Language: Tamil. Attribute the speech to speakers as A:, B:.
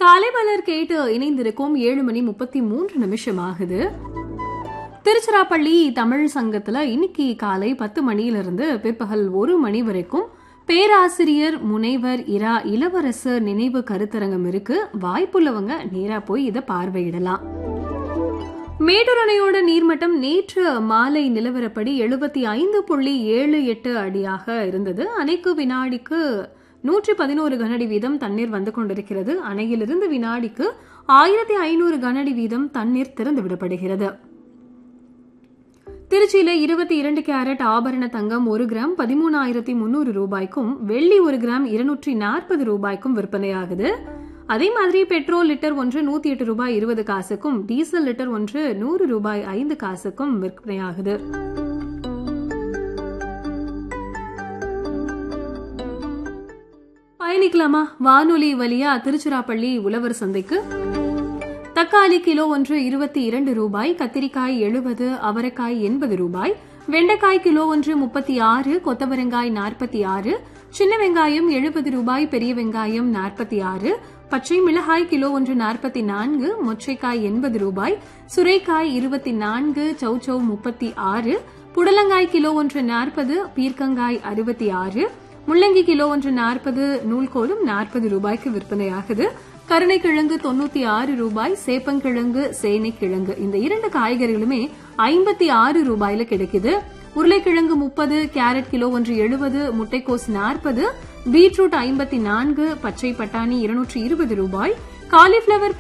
A: காலை மலர் கேட்டு இணைந்திருக்கும் ஏழு மணி முப்பத்தி மூன்று நிமிஷம் ஆகுது திருச்சிராப்பள்ளி தமிழ் சங்கத்துல இன்னைக்கு காலை பத்து மணியிலிருந்து பிற்பகல் ஒரு மணி வரைக்கும் பேராசிரியர் முனைவர் இரா இளவரசர் நினைவு கருத்தரங்கம் இருக்கு வாய்ப்புள்ளவங்க நேரா போய் இதை பார்வையிடலாம் மேட்டூர் அணையோட நீர்மட்டம் நேற்று மாலை நிலவரப்படி எழுபத்தி ஐந்து புள்ளி ஏழு எட்டு அடியாக இருந்தது அணைக்கு வினாடிக்கு நூற்றி பதினோரு கனஅடி வீதம் தண்ணீர் வந்து கொண்டிருக்கிறது அணையிலிருந்து வினாடிக்கு ஆயிரத்தி ஐநூறு கனஅடி வீதம் தண்ணீர் திறந்து விடப்படுகிறது திருச்சியில இருபத்தி இரண்டு கேரட் ஆபரண தங்கம் ஒரு கிராம் பதிமூணாயிரத்தி முன்னூறு ரூபாய்க்கும் வெள்ளி ஒரு கிராம் இருநூற்றி நாற்பது ரூபாய்க்கும் விற்பனையாகுது அதே மாதிரி பெட்ரோல் லிட்டர் ஒன்று நூத்தி எட்டு ரூபாய் இருபது காசுக்கும் டீசல் லிட்டர் ஒன்று நூறு ரூபாய் ஐந்து காசுக்கும் விற்பனையாகுது பயணிக்கலாமா வானொலி வழியா திருச்சிராப்பள்ளி உழவர் சந்தைக்கு தக்காளி கிலோ ஒன்று இருபத்தி இரண்டு ரூபாய் கத்திரிக்காய் எழுபது அவரைக்காய் எண்பது ரூபாய் வெண்டைக்காய் கிலோ ஒன்று முப்பத்தி ஆறு கொத்தவரங்காய் நாற்பத்தி ஆறு சின்ன வெங்காயம் எழுபது ரூபாய் பெரிய வெங்காயம் நாற்பத்தி ஆறு பச்சை மிளகாய் கிலோ ஒன்று நாற்பத்தி நான்கு மொச்சைக்காய் எண்பது ரூபாய் சுரைக்காய் இருபத்தி நான்கு சௌச்சௌ முப்பத்தி ஆறு புடலங்காய் கிலோ ஒன்று நாற்பது பீர்க்கங்காய் அறுபத்தி ஆறு முள்ளங்கி கிலோ ஒன்று நாற்பது நூல்கோலும் நாற்பது ரூபாய்க்கு விற்பனையாகுது கருணைக்கிழங்கு தொண்ணூத்தி ஆறு ரூபாய் சேப்பங்கிழங்கு சேனைக்கிழங்கு இந்த இரண்டு காய்கறிகளுமே ஐம்பத்தி ஆறு ரூபாயில கிடைக்குது உருளைக்கிழங்கு முப்பது கேரட் கிலோ ஒன்று எழுபது முட்டைக்கோஸ் நாற்பது பீட்ரூட் ஐம்பத்தி நான்கு பச்சை பட்டாணி இருநூற்றி இருபது ரூபாய் காலிஃபிளவர்